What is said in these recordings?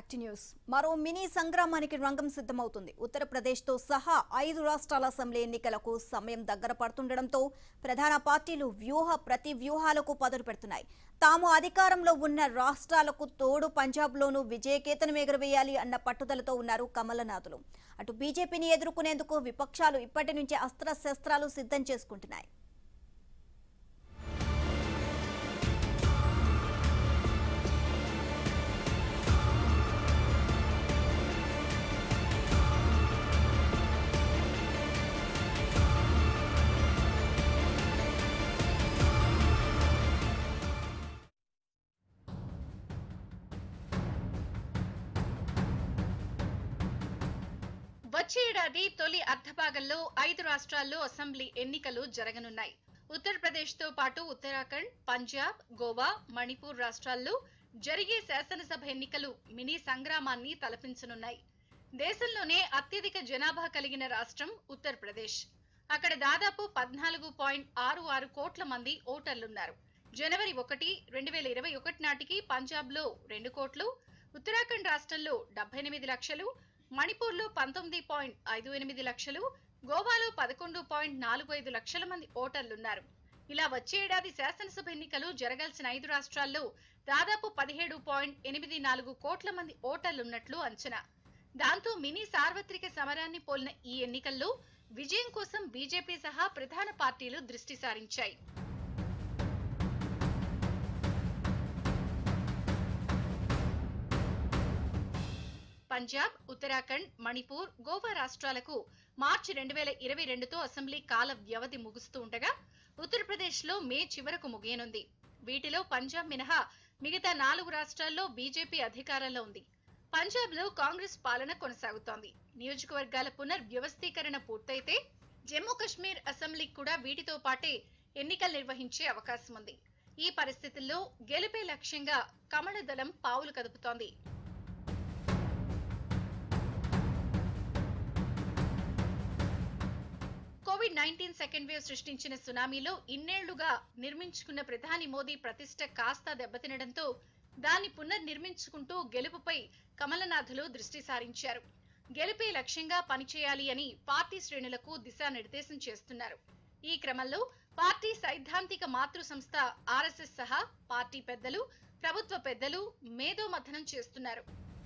to news మరో మినీ సంగ్రామానికి రంగం సిద్ధమవుతుంది ఉత్తరప్రదేశ్తో సహా ఐదు రాష్ట్రాల అసెంబ్లీ ఎన్నికలకు సమయం దగ్గర పడుతుండటంతో ప్రధాన పార్టీలు వ్యూహ ప్రతి వ్యూహాలకు పదులు పెడుతున్నాయి తాము అధికారంలో ఉన్న రాష్ట్రాలకు తోడు పంజాబ్లోనూ విజయకేతనం ఎగురవేయాలి అన్న పట్టుదలతో ఉన్నారు కమలనాథులు అటు బీజేపీని ఎదుర్కొనేందుకు విపక్షాలు ఇప్పటి నుంచే అస్త్రశస్త్రాలు సిద్ధం చేసుకుంటున్నాయి వచ్చే ఏడాది తొలి అర్ధభాగంలో ఐదు రాష్ట్రాల్లో అసెంబ్లీ ఎన్నికలు జరగనున్నాయి ఉత్తరప్రదేశ్ తో పాటు ఉత్తరాఖండ్ పంజాబ్ గోవా మణిపూర్ రాష్ట్రాల్లో జరిగే శాసనసభ ఎన్నికలు మినీ సంగ్రామాన్ని తలపించనున్నాయి దేశంలోనే అత్యధిక జనాభా కలిగిన రాష్ట్రం ఉత్తరప్రదేశ్ అక్కడ దాదాపు పద్నాలుగు పాయింట్ ఆరు ఆరు కోట్ల మంది ఓటర్లున్నారు జనవరి ఒకటి రెండు వేల ఇరవై ఒకటి నాటికి పంజాబ్లో రెండు కోట్లు ఉత్తరాఖండ్ రాష్ట్రంలో డెబ్బై ఎనిమిది లక్షలు మణిపూర్లో పంతొమ్మిది పాయింట్ ఐదు ఎనిమిది లక్షలు గోవాలో పదకొండు పాయింట్ నాలుగు ఐదు లక్షల మంది ఓటర్లున్నారు ఇలా వచ్చే ఏడాది శాసనసభ ఎన్నికలు జరగాల్సిన ఐదు రాష్ట్రాల్లో దాదాపు పదిహేడు పాయింట్ ఎనిమిది నాలుగు కోట్ల మంది ఓటర్లున్నట్లు అంచనా దాంతో మినీ సార్వత్రిక సమరాన్ని పోలిన ఈ ఎన్నికల్లో విజయం కోసం బీజేపీ సహా ప్రధాన పార్టీలు దృష్టి సారించాయి పంజాబ్ ఉత్తరాఖండ్ మణిపూర్ గోవా రాష్ట్రాలకు మార్చి రెండు వేల ఇరవై రెండుతో అసెంబ్లీ కాల వ్యవధి ముగుస్తూ ఉండగా ఉత్తరప్రదేశ్ లో మే చివరకు ముగియనుంది వీటిలో పంజాబ్ మినహా మిగతా నాలుగు రాష్ట్రాల్లో బీజేపీ అధికారంలో ఉంది పంజాబ్ లో కాంగ్రెస్ పాలన కొనసాగుతోంది నియోజకవర్గాల పునర్వ్యవస్థీకరణ పూర్తయితే జమ్మూ కశ్మీర్ అసెంబ్లీకి కూడా వీటితో పాటే ఎన్నికలు నిర్వహించే అవకాశం ఉంది ఈ పరిస్థితుల్లో గెలిపే లక్ష్యంగా కమల దళం పావులు కదుపుతోంది కోవిడ్ నైన్టీన్ సెకండ్ వేవ్ సృష్టించిన సునామీలో ఇన్నేళ్లుగా నిర్మించుకున్న ప్రధాని మోదీ ప్రతిష్ట కాస్త దెబ్బతినడంతో దాన్ని పునర్నిర్మించుకుంటూ గెలుపుపై కమలనాథులు దృష్టి సారించారు గెలిపే లక్ష్యంగా పనిచేయాలి అని పార్టీ శ్రేణులకు దిశానిర్దేశం చేస్తున్నారు ఈ క్రమంలో పార్టీ సైద్ధాంతిక మాతృ సంస్థ ఆర్ఎస్ఎస్ సహా పార్టీ పెద్దలు ప్రభుత్వ పెద్దలు మేధోమథనం చేస్తున్నారు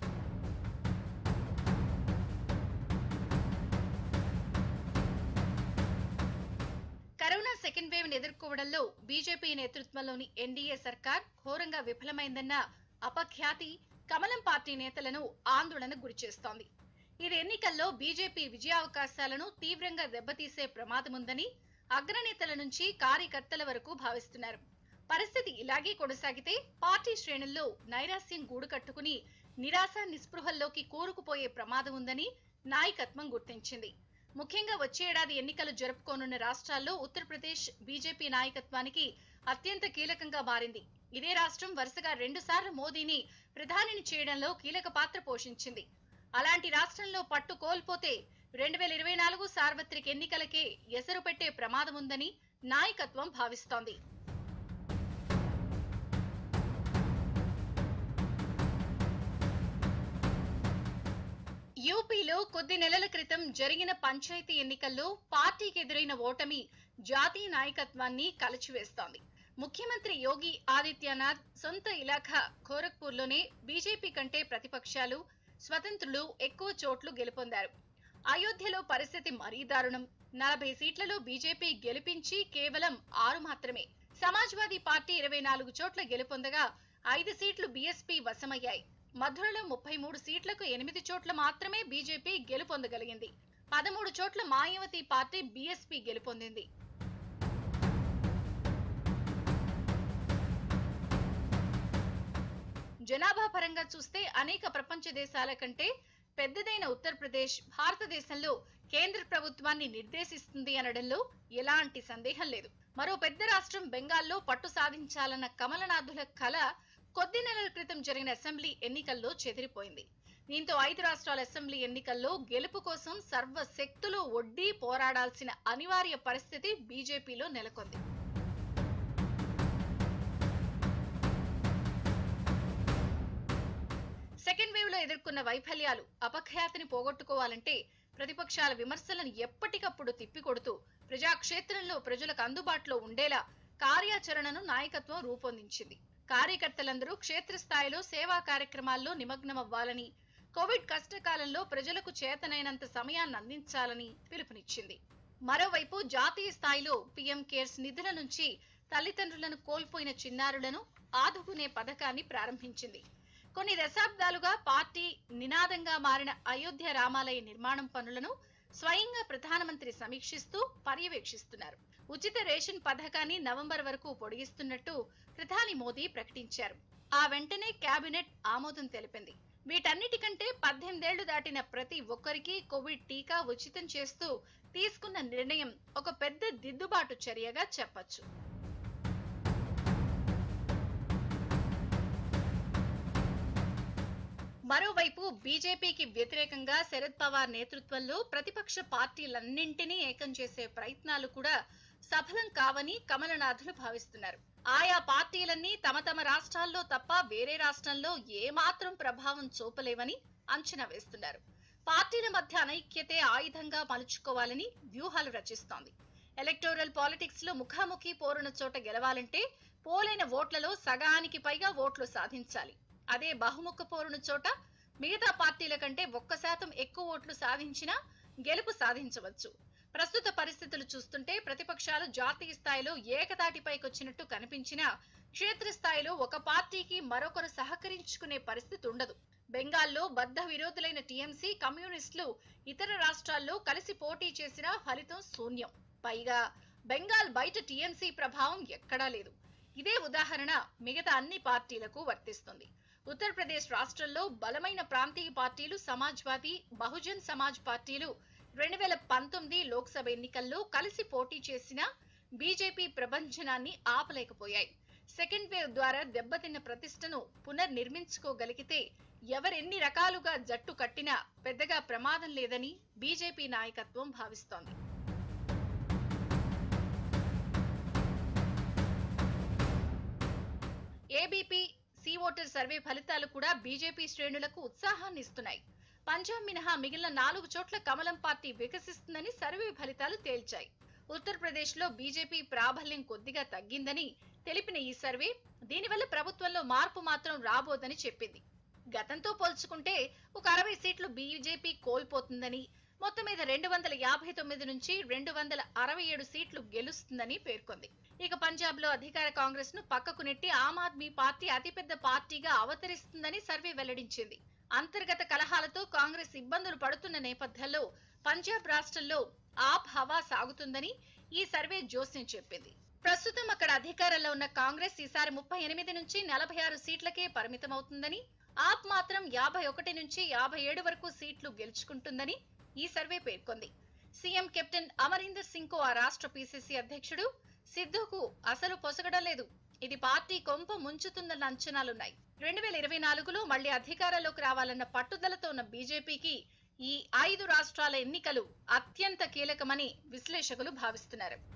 కరోనా సెకండ్ వేవ్ ని ఎదుర్కోవడంలో బీజేపీ నేతృత్వంలోని ఎన్డీఏ సర్కార్ ఘోరంగా విఫలమైందన్న అపఖ్యాతి కమలం పార్టీ నేతలను ఆందోళన గురిచేస్తోంది ఇది ఎన్నికల్లో బీజేపీ విజయావకాశాలను తీవ్రంగా దెబ్బతీసే ప్రమాదముందని అగ్రనేతల నుంచి కార్యకర్తల వరకు భావిస్తున్నారు పరిస్థితి ఇలాగే కొనసాగితే పార్టీ శ్రేణుల్లో నైరాస్యం గూడు కట్టుకుని నిరాశ నిస్పృహల్లోకి కూరుకుపోయే ప్రమాదం ఉందని నాయకత్వం గుర్తించింది ముఖ్యంగా వచ్చే ఏడాది ఎన్నికలు జరుపుకోనున్న రాష్ట్రాల్లో ఉత్తరప్రదేశ్ బీజేపీ నాయకత్వానికి అత్యంత కీలకంగా మారింది ఇదే రాష్ట్రం వరుసగా రెండు సార్లు మోదీని ప్రధానిని చేయడంలో కీలక పాత్ర పోషించింది అలాంటి రాష్ట్రంలో పట్టు కోల్పోతే రెండు వేల ఇరవై నాలుగు సార్వత్రిక ఎన్నికలకే ఎసరు పెట్టే ప్రమాదం ఉందని నాయకత్వం భావిస్తోంది యూపీలో కొద్ది నెలల క్రితం జరిగిన పంచాయతీ ఎన్నికల్లో పార్టీకి ఎదురైన ఓటమి జాతీయ నాయకత్వాన్ని కలచివేస్తోంది ముఖ్యమంత్రి యోగి ఆదిత్యనాథ్ సొంత ఇలాఖా గోరఖ్పూర్లోనే బీజేపీ కంటే ప్రతిపక్షాలు స్వతంత్రులు ఎక్కువ చోట్లు గెలుపొందారు అయోధ్యలో పరిస్థితి మరీ దారుణం నలభై సీట్లలో బీజేపీ గెలిపించి కేవలం ఆరు మాత్రమే సమాజ్వాదీ పార్టీ ఇరవై నాలుగు చోట్ల గెలుపొందగా ఐదు సీట్లు బీఎస్పీ వశమయ్యాయి మధురలో ముప్పై మూడు సీట్లకు ఎనిమిది చోట్ల మాత్రమే బీజేపీ గెలుపొందగలిగింది పదమూడు చోట్ల మాయావతి పార్టీ బీఎస్పీ గెలుపొందింది జనాభా పరంగా చూస్తే అనేక ప్రపంచ దేశాల కంటే పెద్దదైన ఉత్తరప్రదేశ్ భారతదేశంలో కేంద్ర ప్రభుత్వాన్ని నిర్దేశిస్తుంది అనడంలో ఎలాంటి సందేహం లేదు మరో పెద్ద రాష్ట్రం బెంగాల్లో పట్టు సాధించాలన్న కమలనాథుల కల కొద్ది నెలల క్రితం జరిగిన అసెంబ్లీ ఎన్నికల్లో చెదిరిపోయింది దీంతో ఐదు రాష్ట్రాల అసెంబ్లీ ఎన్నికల్లో గెలుపు కోసం సర్వశక్తులు ఒడ్డి పోరాడాల్సిన అనివార్య పరిస్థితి బీజేపీలో నెలకొంది సెకండ్ వేవ్ లో ఎదుర్కొన్న ఎదుర్కొన్న వైఫల్యాలు అపఖ్యాతిని పోగొట్టుకోవాలంటే ప్రతిపక్షాల విమర్శలను ఎప్పటికప్పుడు తిప్పికొడుతూ ప్రజాక్షేత్రంలో ప్రజలకు అందుబాటులో ఉండేలా కార్యాచరణను నాయకత్వం రూపొందించింది కార్యకర్తలందరూ క్షేత్రస్థాయిలో సేవా కార్యక్రమాల్లో నిమగ్నమవ్వాలని కోవిడ్ కష్టకాలంలో ప్రజలకు చేతనైనంత సమయాన్ని అందించాలని పిలుపునిచ్చింది మరోవైపు జాతీయ స్థాయిలో పీఎం కేర్స్ నిధుల నుంచి తల్లిదండ్రులను కోల్పోయిన చిన్నారులను ఆదుకునే పథకాన్ని ప్రారంభించింది కొన్ని దశాబ్దాలుగా పార్టీ నినాదంగా మారిన అయోధ్య రామాలయ నిర్మాణం పనులను స్వయంగా ప్రధానమంత్రి సమీక్షిస్తూ పర్యవేక్షిస్తున్నారు ఉచిత రేషన్ పథకాన్ని నవంబర్ వరకు పొడిగిస్తున్నట్టు ప్రధాని మోదీ ప్రకటించారు ఆ వెంటనే కేబినెట్ ఆమోదం తెలిపింది వీటన్నిటికంటే పద్దెనిమిదేళ్లు దాటిన ప్రతి ఒక్కరికి కోవిడ్ టీకా ఉచితం చేస్తూ తీసుకున్న నిర్ణయం ఒక పెద్ద దిద్దుబాటు చర్యగా చెప్పొచ్చు మరోవైపు బీజేపీకి వ్యతిరేకంగా శరద్ పవార్ నేతృత్వంలో ప్రతిపక్ష పార్టీలన్నింటినీ ఏకం చేసే ప్రయత్నాలు కూడా సఫలం కావని కమలనాథులు భావిస్తున్నారు ఆయా పార్టీలన్నీ తమ తమ రాష్ట్రాల్లో తప్ప వేరే రాష్ట్రంలో ఏమాత్రం ప్రభావం చూపలేవని అంచనా వేస్తున్నారు పార్టీల మధ్య అనైక్యతే ఆయుధంగా మలుచుకోవాలని వ్యూహాలు రచిస్తోంది ఎలక్టోరల్ పాలిటిక్స్ లో ముఖాముఖి పోరున చోట గెలవాలంటే పోలైన ఓట్లలో సగానికి పైగా ఓట్లు సాధించాలి అదే బహుముఖ పోరున చోట మిగతా పార్టీల కంటే ఒక్క శాతం ఎక్కువ ఓట్లు సాధించినా గెలుపు సాధించవచ్చు ప్రస్తుత పరిస్థితులు చూస్తుంటే ప్రతిపక్షాలు జాతీయ స్థాయిలో ఏకతాటిపైకొచ్చినట్టు కనిపించినా క్షేత్రస్థాయిలో ఒక పార్టీకి మరొకరు సహకరించుకునే పరిస్థితి ఉండదు బెంగాల్లో బద్ధ విరోధులైన టీఎంసీ కమ్యూనిస్టులు ఇతర రాష్ట్రాల్లో కలిసి పోటీ చేసినా ఫలితం శూన్యం పైగా బెంగాల్ బయట టీఎంసీ ప్రభావం ఎక్కడా లేదు ఇదే ఉదాహరణ మిగతా అన్ని పార్టీలకు వర్తిస్తుంది ఉత్తరప్రదేశ్ రాష్ట్రంలో బలమైన ప్రాంతీయ పార్టీలు సమాజ్వాదీ బహుజన్ సమాజ్ పార్టీలు రెండు వేల పంతొమ్మిది లోక్సభ ఎన్నికల్లో కలిసి పోటీ చేసిన బీజేపీ ప్రభంజనాన్ని ఆపలేకపోయాయి సెకండ్ వేవ్ ద్వారా దెబ్బతిన్న ప్రతిష్టను పునర్నిర్మించుకోగలిగితే ఎవరెన్ని రకాలుగా జట్టు కట్టినా పెద్దగా ప్రమాదం లేదని బీజేపీ నాయకత్వం భావిస్తోంది ఏబీపీ సీ ఓటర్ సర్వే ఫలితాలు కూడా బీజేపీ శ్రేణులకు ఉత్సాహాన్ని ఇస్తున్నాయి పంజాబ్ మినహా మిగిలిన నాలుగు చోట్ల కమలం పార్టీ వికసిస్తుందని సర్వే ఫలితాలు తేల్చాయి ఉత్తరప్రదేశ్ లో బీజేపీ ప్రాబల్యం కొద్దిగా తగ్గిందని తెలిపిన ఈ సర్వే దీనివల్ల ప్రభుత్వంలో మార్పు మాత్రం రాబోదని చెప్పింది గతంతో పోల్చుకుంటే ఒక అరవై సీట్లు బీజేపీ కోల్పోతుందని మొత్తం మీద రెండు వందల యాభై తొమ్మిది నుంచి రెండు వందల అరవై ఏడు సీట్లు గెలుస్తుందని పేర్కొంది ఇక పంజాబ్ లో అధికార కాంగ్రెస్ ను పక్కకు నెట్టి ఆమ్ ఆద్మీ పార్టీ అతిపెద్ద పార్టీగా అవతరిస్తుందని సర్వే వెల్లడించింది అంతర్గత కలహాలతో కాంగ్రెస్ ఇబ్బందులు పడుతున్న నేపథ్యంలో పంజాబ్ రాష్ట్రంలో ఆప్ హవా సాగుతుందని ఈ సర్వే జోస్యం చెప్పింది ప్రస్తుతం అక్కడ అధికారంలో ఉన్న కాంగ్రెస్ ఈసారి ముప్పై ఎనిమిది నుంచి నలభై ఆరు సీట్లకే పరిమితమవుతుందని ఆప్ మాత్రం యాభై ఒకటి నుంచి యాభై ఏడు వరకు సీట్లు గెలుచుకుంటుందని ఈ సర్వే పేర్కొంది సీఎం కెప్టెన్ అమరీందర్ సింగ్ కు ఆ రాష్ట్ర పీసీసీ అధ్యక్షుడు సిద్ధుకు అసలు పొసగడం లేదు ఇది పార్టీ కొంప ముంచుతుందన్న అంచనాలున్నాయి రెండు వేల ఇరవై నాలుగులో మళ్లీ అధికారంలోకి రావాలన్న పట్టుదలతో ఉన్న బీజేపీకి ఈ ఐదు రాష్ట్రాల ఎన్నికలు అత్యంత కీలకమని విశ్లేషకులు భావిస్తున్నారు